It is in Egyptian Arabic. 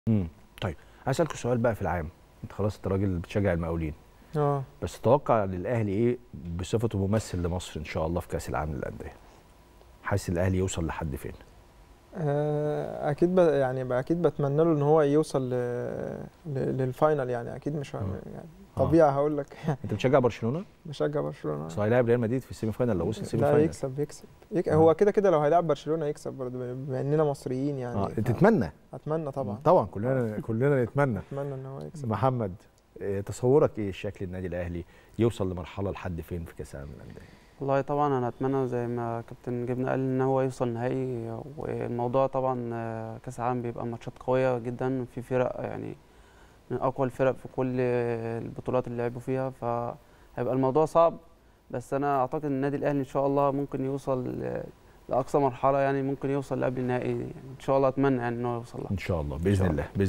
امم طيب عايز اسالك سؤال بقى في العام انت خلاص انت راجل بتشجع المقاولين اه بس تتوقع للاهلي ايه بصفته ممثل لمصر ان شاء الله في كاس العالم للانديه حاسس الاهلي يوصل لحد فين آه، اكيد ب... يعني ب- اكيد بتمنى له ان هو يوصل ل... ل... للفاينل يعني اكيد مش ه- آه. يعني آه. طبيعي هقول لك انت بتشجع برشلونه بشجع برشلونه بس هيلاعب ريال مدريد في السيمي فاينال لو وصل السيمي لا فاينال يكسب يكسب يك... آه. هو كده كده لو هيلعب برشلونه يكسب برضه بما اننا مصريين يعني اه ف- تتمنى اتمنى طبعا طبعا كلنا كلنا نتمنى اتمنى ان هو يكسب محمد آه، تصورك ايه شكل النادي الاهلي يوصل لمرحله لحد فين في كاس العالم للانديه والله طبعا انا اتمنى زي ما كابتن جبنا قال ان هو يوصل نهائي والموضوع طبعا آه، كاس العالم بيبقى ماتشات قويه جدا في فرق يعني من اقوى الفرق في كل البطولات اللي لعبوا فيها فهيبقى الموضوع صعب بس انا اعتقد ان النادي الاهلي ان شاء الله ممكن يوصل ل- لاقصى مرحله يعني ممكن يوصل لقبل النهائي يعني ان شاء الله اتمنى يعني ان هو يوصل لها ان شاء الله باذن شاء الله باذن